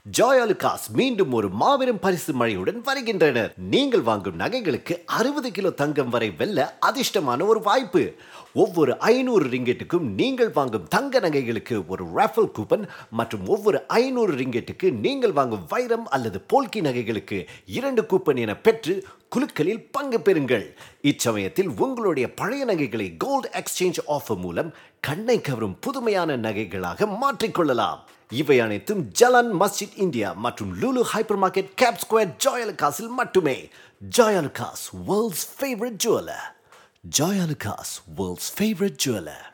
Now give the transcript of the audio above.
ஜாயாலுகாஸ் மீண்டும் ஒரு மாபெரும் பரிசு மழையுடன் வருகின்றனர் நீங்கள் வாங்கும் நகைகளுக்கு அறுபது கிலோ தங்கம் வரை வெல்ல அதிர்ஷ்டமான ஒரு வாய்ப்பு ஒவ்வொரு ஐநூறு ரிங்கெட்டுக்கும் நீங்கள் வாங்கும் தங்க நகைகளுக்கு ஒரு ராஃபல் கூப்பன் மற்றும் ஒவ்வொரு ஐநூறு ரிங்கெட்டுக்கு நீங்கள் வாங்கும் வைரம் அல்லது போல்கி நகைகளுக்கு இரண்டு கூப்பன் என பெற்று குலுக்களில் பங்கு பெறுங்கள் இச்சமயத்தில் உங்களுடைய பழைய நகைகளை கோல்டு எக்ஸ்சேஞ்ச் ஆஃபர் மூலம் கண்ணை கவரும் புதுமையான நகைகளாக மாற்றிக்கொள்ளலாம் இவை அனைத்தும் ஜலான் மஸ்ஜித் இந்தியா மற்றும் Lulu hypermarket Cap Square ஜாயலுகாஸில் மட்டுமே Joyalukkas world's favourite jeweller Joyalukkas world's favourite jeweller